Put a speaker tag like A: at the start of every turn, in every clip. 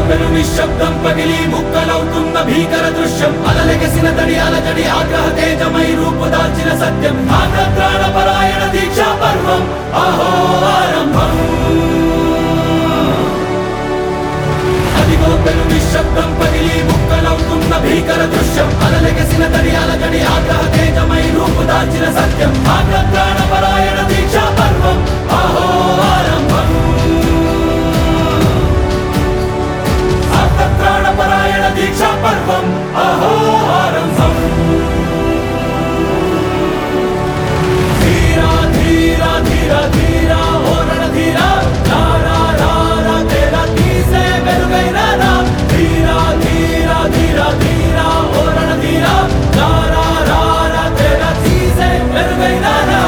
A: పెను నిశ్శబ్దం పగిలి ముక్కలవుతున్న భీకర దృశ్యం అలలెగసిన తడి అలజడి ఆగ్రహ తేజమై రూపుదాల్చిన సత్యం ఆగ్రత్రాణ పరాయణ దీక్షా పర్వం అహో ఆరంభం అదిగో పెను నిశ్శబ్దం పగిలి ముక్కలవుతున్న భీకర దృశ్యం అలలెగసిన తడి అలజడి ఆగ్రహ తేజమై రూపుదాల్చిన సత్యం ఆగ్రత్రాణ పరాయణ దీక్షా పర్వం అహో ఆరంభం ఆర్తత్రాణపరాయణ దీక్షా పర్వం అహో ఆరంభం ధీరా ధీరా ధీరా ధీరా ఓరణ ధీరా రారా రారా తేరా తీసే వెలుగైన రా ధీరా ధీరా ధీరా ధీరా ఓరణ ధీరా రారా రారా తేరా తీసే వెలుగైన రా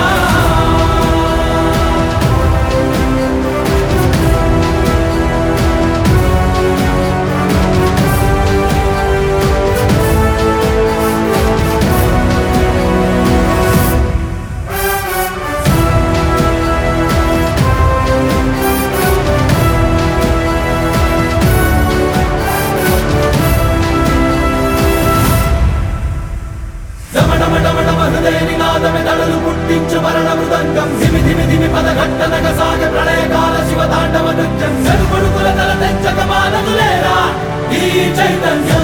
A: దమడమడమడమ హృదయ నినాదమే దడలు పుట్టించు మరణ మృదంగం ధిమి ధిమి ధిమి పద ఘట్టనగ సాగ ప్రళయకాల శివ తాండవ నృత్యం చెరుకొడుకుల తల తెంచక మానదులేరా ఈ చైతన్యం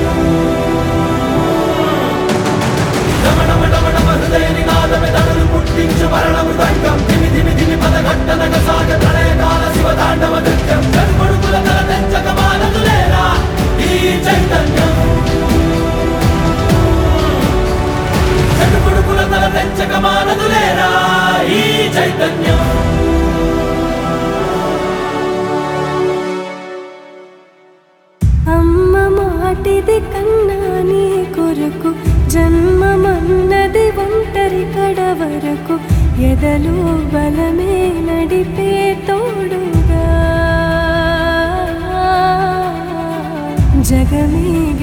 A: దమడమడమడమ హృదయ నినాదమే దడలు పుట్టించు మరణ మృదంగం ధిమి ధిమి ధిమి పద ఘట్టనగ సాగ ప్రళయకాల శివ తాండవ నృత్యం చెరుకొడుకుల తల తెంచక మానదులేరా ఈ చైతన్యం చెడుపుడుకుల తల తెంచక మానదులేరా ఈ చైతన్యం
B: అమ్మ మాటిది కన్నా నీ కొరకు జన్మమన్నది ఒంటరి కడ వరకు ఎదలు బలమే నడిపే తోడుగా జగమే